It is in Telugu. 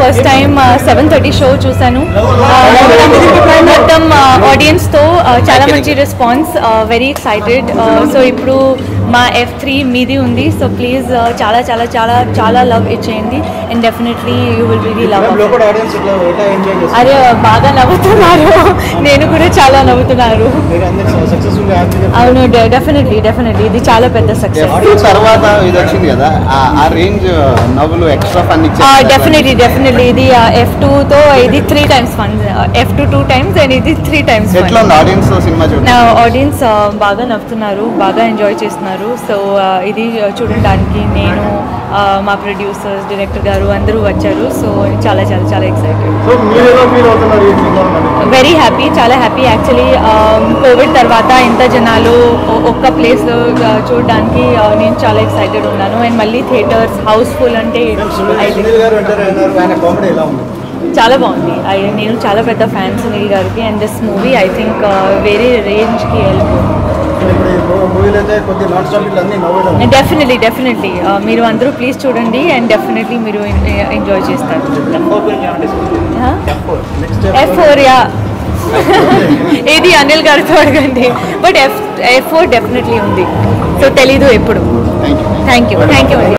first time seven thirty show చూశాను మొత్తం ఆడియన్స్తో చాలా మంచి రెస్పాన్స్ వెరీ ఎక్సైటెడ్ సో ఇప్పుడు మా ఎఫ్ త్రీ మీది ఉంది సో ప్లీజ్ చాలా చాలా చాలా చాలా లవ్ ఇచ్చేయండి and definitely you will really love లోపల ఆడియన్స్ ఇట్లా ఎట్లా ఎంజాయ్ చేస్తారు అరే బాగా నవ్వుతున్నారు నేను కూడా చాలా నవ్వుతున్నారు మీరు అందరు సక్సెస్ఫుల్ హ్యాపీగా అవును డెఫినెట్లీ డెఫినెట్లీ ఇది చాలా పెద్ద సక్సెస్ ఎఫ్ టూ తర్వాత ఇది వచ్చింది కదా ఆ- ఆ రేంజ్ నవ్వులు ఎక్స్ట్రా ఫన్ డెఫినెట్లీ డెఫినెట్లీ ఇది ఎఫ్ తో ఇది three times fun F two two times and ఇది త్రీ టైమ్స్ ఎట్లా ఉంది ఆడియన్స్ సినిమా చూడండి నా ఆడియన్స్ బాగా నవ్వుతున్నారు బాగా ఎంజాయ్ చేస్తున్నారు సో ఇది చూడడానికి నేను ఆ, మా ప్రొడ్యూసర్స్ డైరెక్టర్ గారు అందరూ వచ్చారు సో చాలా చాలా చాలా ఎక్సైటెడ్ సో మీరు ఎలా ఫీల్ అవుతున్నారు ఈ సినిమా వెరీ హ్యాపీ చాలా హ్యాపీ యాక్చువల్లీ కోవిడ్ తర్వాత ఇంత జనాలు ఒ- ఒక్క ప్లేస్లో చూడడానికి ఆ, నేను చాలా ఎక్సైటెడ్ ఉన్నాను అండ్ మళ్ళీ థియేటర్స్ హౌస్ఫుల్ అంటే I think Sunil garu enter అయినారు ఆయన కామెడీ ఎలా ఉంది చాలా బాగుంది I- నేను చాలా పెద్ద ఫ్యాన్ సునీల్ గారికి and this movie I think వేరే రేంజ్కి వెళ్ళిపోతుంది ఇప్పుడు ఈ మూవీలో అయితే కొద్ది నాన్ స్టాప్ ఇట్లా అన్ని నవ్వడం డెఫినెట్లీ డెఫినెట్లీ మీరు అందరూ ప్లీజ్ చూడండి అండ్ డెఫినెట్లీ మీరు ఎంజాయ్ చేస్తారు నెక్స్ట్ ఎఫ్ ఫోర్ యా ఏది అనిల్ గారితో అడగండి but F F four definitely ఉంది సో తెలీదు ఎప్పుడు thank you thank you thank you అండి